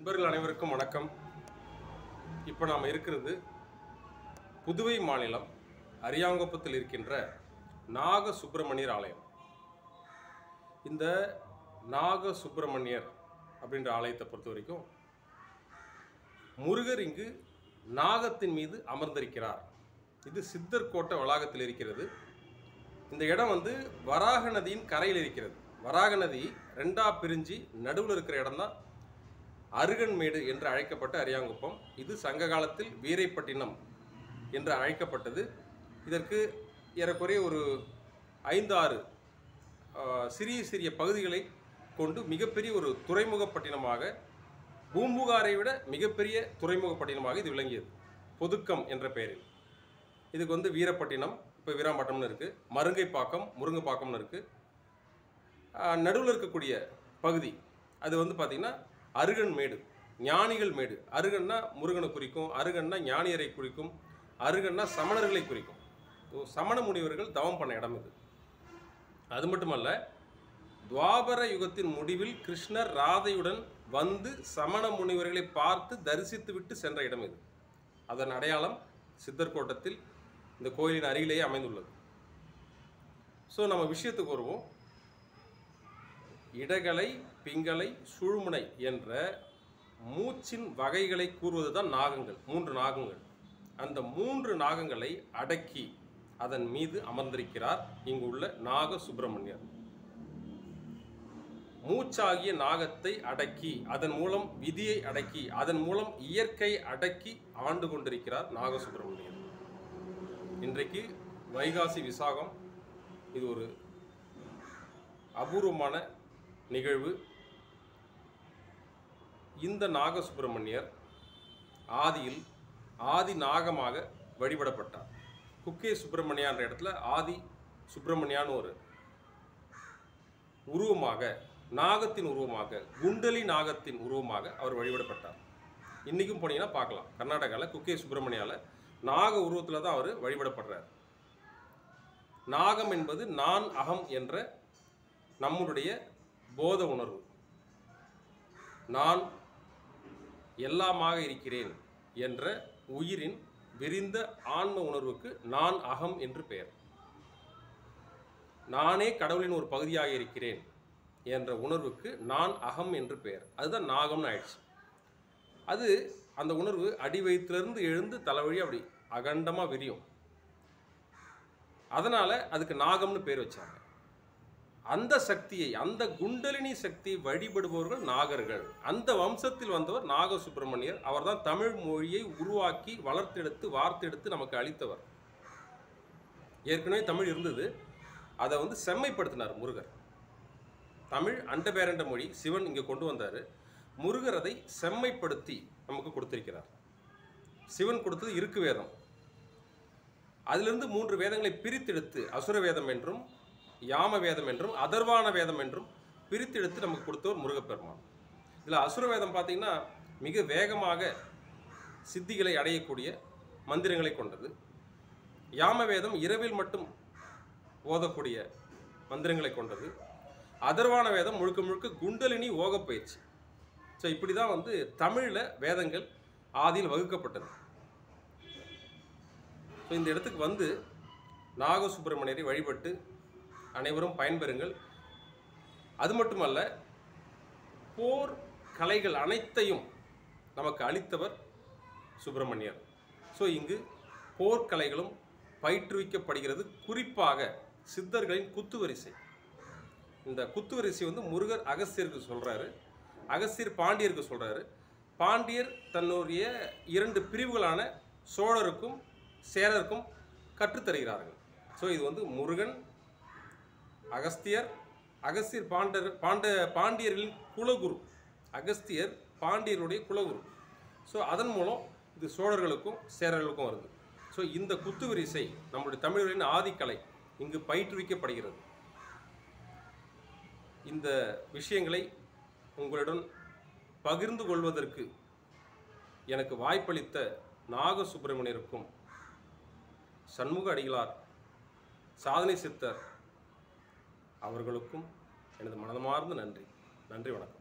நண்பர்கள் அனைவருக்கும் வணக்கம் இப்போ நாம் இருக்கிறது புதுவை மாநிலம் அரியாங்குப்பத்தில் இருக்கின்ற நாக சுப்பிரமணியர் ஆலயம் இந்த நாக சுப்பிரமணியர் அப்படின்ற ஆலயத்தை பொறுத்த வரைக்கும் முருகர் இங்கு நாகத்தின் மீது அமர்ந்திருக்கிறார் இது சித்தர் கோட்டை வளாகத்தில் இருக்கிறது இந்த இடம் வந்து வராக நதியின் கரையில் இருக்கிறது வராக நதி ரெண்டா பிரிஞ்சு நடுவில் இருக்கிற இடம்தான் அருகன்மேடு என்று அழைக்கப்பட்ட அரியாங்குப்பம் இது சங்க காலத்தில் வீரைப்பட்டினம் என்று அழைக்கப்பட்டது இதற்கு ஏறக்குறைய ஒரு ஐந்து ஆறு ஆஹ், சிறிய சிறிய பகுதிகளை கொண்டு மிகப்பெரிய ஒரு துறைமுகப்பட்டினமாக பூம்புகாரை விட மிகப்பெரிய துறைமுகப்பட்டினமாக இது விளங்கியது பொதுக்கம் என்ற பெயரில் இதுக்கு வந்து வீரப்பட்டினம் இப்போ வீராம்பட்டினம்னு இருக்குது மருங்கைப்பாக்கம் முருங்கைப்பாக்கம்னு இருக்குது நடுவில் இருக்கக்கூடிய பகுதி அது வந்து பார்த்திங்கன்னா அருகன் மேடு ஞானிகள் மேடு அருகன்னா முருகனை குறிக்கும் அருகன்னா ஞானியரை குறிக்கும் அருகன்னா சமணர்களை குறிக்கும் ஓ, சமண முனிவர்கள் தவம் பண்ண இடம் இது அது மட்டுமல்ல துவாபர யுகத்தின் முடிவில் கிருஷ்ணர் ராதையுடன் வந்து சமண முனிவர்களை பார்த்து தரிசித்து விட்டு சென்ற இடம் இது அதன் அடையாளம் சித்தர் கோட்டத்தில் இந்த கோயிலின் அருகிலேயே அமைந்துள்ளது ஸோ நம்ம விஷயத்துக்கு வருவோம் இடகலை பிங்கலை சுழுமுனை என்ற மூச்சின் வகைகளை கூறுவது தான் நாகங்கள் மூன்று நாகங்கள் அந்த மூன்று நாகங்களை அடக்கி அதன் மீது அமர்ந்திருக்கிறார் இங்கு உள்ள நாக சுப்பிரமணியர் மூச்சாகிய நாகத்தை அடக்கி அதன் மூலம் விதியை அடக்கி அதன் மூலம் இயற்கை அடக்கி ஆண்டு கொண்டிருக்கிறார் நாக சுப்பிரமணியர் இன்றைக்கு வைகாசி விசாகம் இது ஒரு அபூர்வமான நிகழ்வு இந்த நாக சுப்பிரமணியர் ஆதியில் ஆதி நாகமாக வழிபடப்பட்டார் குக்கே சுப்பிரமணியான்ற இடத்துல ஆதி சுப்பிரமணியான்னு ஒரு உருவமாக நாகத்தின் உருவமாக குண்டலி நாகத்தின் உருவமாக அவர் வழிபடப்பட்டார் இன்றைக்கும் போனீங்கன்னா பார்க்கலாம் கர்நாடகாவில் குக்கே சுப்பிரமணியாவில் நாக உருவத்தில் தான் அவர் வழிபடப்படுறார் நாகம் என்பது நான் அகம் என்ற நம்முடைய போத உணர்வு நான் எல்லாமாக இருக்கிறேன் என்ற உயிரின் விரிந்த ஆன்ம உணர்வுக்கு நான் அகம் என்று பெயர் நானே கடவுளின் ஒரு பகுதியாக இருக்கிறேன் என்ற உணர்வுக்கு நான் அகம் என்று பெயர் அதுதான் நாகம்னு ஆயிடுச்சு அது அந்த உணர்வு அடி வயிற்றிலிருந்து எழுந்து தலைவழி அப்படி அகண்டமாக விரியும் அதனால் அதுக்கு நாகம்னு பேர் வச்சாங்க அந்த சக்தியை அந்த குண்டலினி சக்தியை வழிபடுபவர்கள் நாகர்கள் அந்த வம்சத்தில் வந்தவர் நாக சுப்பிரமணியர் அவர்தான் தமிழ் மொழியை உருவாக்கி வளர்த்தெடுத்து வார்த்தெடுத்து நமக்கு அளித்தவர் ஏற்கனவே தமிழ் இருந்தது அதை வந்து செம்மைப்படுத்தினார் முருகர் தமிழ் அண்டபேரண்ட மொழி சிவன் இங்கே கொண்டு வந்தார் முருகர் அதை செம்மைப்படுத்தி நமக்கு கொடுத்திருக்கிறார் சிவன் கொடுத்தது இருக்கு வேதம் அதிலிருந்து மூன்று வேதங்களை பிரித்தெடுத்து அசுர வேதம் என்றும் யாம வேதம் என்றும் அதர்வான வேதம் என்றும் பிரித்தெடுத்து நமக்கு கொடுத்தவர் முருகப்பெருமான் இதில் அசுர வேதம் பார்த்தீங்கன்னா மிக வேகமாக சித்திகளை அடையக்கூடிய மந்திரங்களை கொண்டது யாம வேதம் இரவில் மட்டும் ஓதக்கூடிய மந்திரங்களை கொண்டது அதர்வான வேதம் முழுக்க முழுக்க குண்டலினி ஓகப் பயிற்சி ஸோ இப்படி தான் வந்து தமிழில் வேதங்கள் ஆதியில் வகுக்கப்பட்டது ஸோ இந்த இடத்துக்கு வந்து நாக சுப்பிரமணியரை வழிபட்டு அனைவரும் பயன்பெறுங்கள் அது மட்டுமல்ல போர் கலைகள் அனைத்தையும் நமக்கு அளித்தவர் சுப்பிரமணியர் ஸோ இங்கு போர்க்கலைகளும் பயிற்றுவிக்கப்படுகிறது குறிப்பாக சித்தர்களின் குத்துவரிசை இந்த குத்துவரிசை வந்து முருகர் அகஸ்தியருக்கு சொல்கிறாரு அகஸ்தியர் பாண்டியருக்கு சொல்கிறாரு பாண்டியர் தன்னுடைய இரண்டு பிரிவுகளான சோழருக்கும் சேரருக்கும் கற்றுத்தருகிறார்கள் ஸோ இது வந்து முருகன் அகஸ்தியர் அகஸ்தியர் பாண்டர் பாண்ட பாண்டியர்களின் குலகுரு அகஸ்தியர் பாண்டியருடைய குலகுரு ஸோ அதன் மூலம் இது சோழர்களுக்கும் சேரர்களுக்கும் வருது ஸோ இந்த குத்துவரிசை நம்முடைய தமிழர்களின் ஆதிக்கலை இங்கு பயிற்றுவிக்கப்படுகிறது இந்த விஷயங்களை உங்களுடன் பகிர்ந்து கொள்வதற்கு எனக்கு வாய்ப்பளித்த நாக சுப்பிரமணியருக்கும் சண்முக அடிகளார் சாதனை சித்தர் அவர்களுக்கும் எனது மனமார்ந்த நன்றி நன்றி வணக்கம்